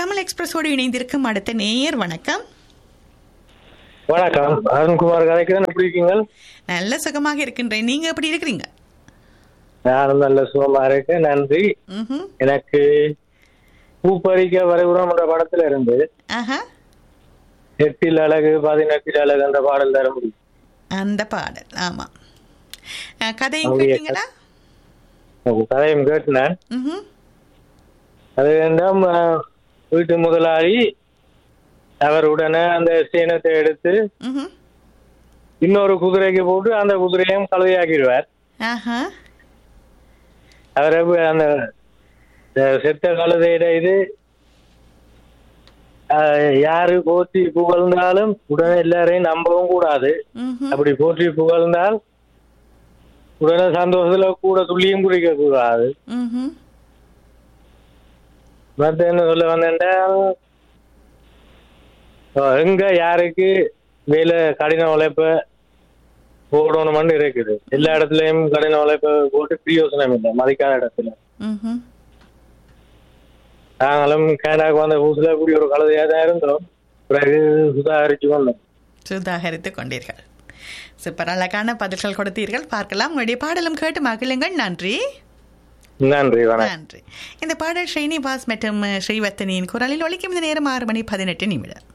தமிழ் எக்ஸ்பிரஸோடு இணைந்திருக்கும் அடுத்த நேயர் வணக்கம் வணக்கம் அருண்குமார் கதைக்குதான் எப்படி இருக்கீங்க நல்ல சுகமாக இருக்கின்றேன் நீங்க எப்படி இருக்கிறீங்க நானும் நல்ல சுகமா இருக்கேன் நன்றி ம்ஹும். எனக்கு பூப்பறிக்க வரைபடம் என்ற படத்துல இருந்து ஆஹா எட்டில் அழகு பதினெட்டில் அழகு என்ற பாடல் தர முடியும் அந்த பாடல் ஆமா அஹ், கதையும் அப்படியே. கேட்டீங்களா உங்க கதையும் கேட்டினேன் ம்ஹும். அது வேண்டாம் அஹ், வீட்டு முதலாளி அவர் உடனே அந்த சேனத்தை எடுத்து ம்ஹும். இன்னொரு குதிரைக்கு போட்டு அந்த குதிரையும் கழுதையாக்கிடுவார் ஆஹா அவரை போய் அந்த அஹ், செத்த கழுதையிட இது அஹ், யாரு போற்றி புகழ்ந்தாலும் உடனே எல்லாரையும் நம்பவும் கூடாது ம்ஹும். அப்படி போற்றி புகழ்ந்தால் உடனே சந்தோஷத்துல கூட துள்ளியும் குடிக்க கூடாது ம்ஹும். மத்த என்ன சொல்ல வந்தேன்டால் அஹ், எங்க யாருக்கு வேலை கடின உழைப்ப போடணும்னு இருக்குது எல்லா இடத்துலயும் கடின உழைப்ப போட்டு பிரயோசனம் இல்லை மதிக்காத இடத்துல ம்ஹும். நாங்களும் கேனாக்கு வந்த புதுசுல கூடிய ஒரு கழுதையா தான் இருந்தோம் பிறகு சுதாகரிச்சு கொண்டோம் சுதாகரித்துக் கொண்டீர்கள் சூப்பர் அழகான பதில்கள் கொடுத்தீர்கள் பார்க்கலாம் உங்களுடைய பாடலும் கேட்டு மகிழுங்கள் நன்றி நன்றி வணக்கம் நன்றி இந்த பாடல் ஸ்ரீனிவாஸ் மற்றும் ஸ்ரீவர்த்தனியின் குரலில் ஒலிக்கும் இந்த நேரம் ஆறு மணி பதினெட்டு நிமிடம்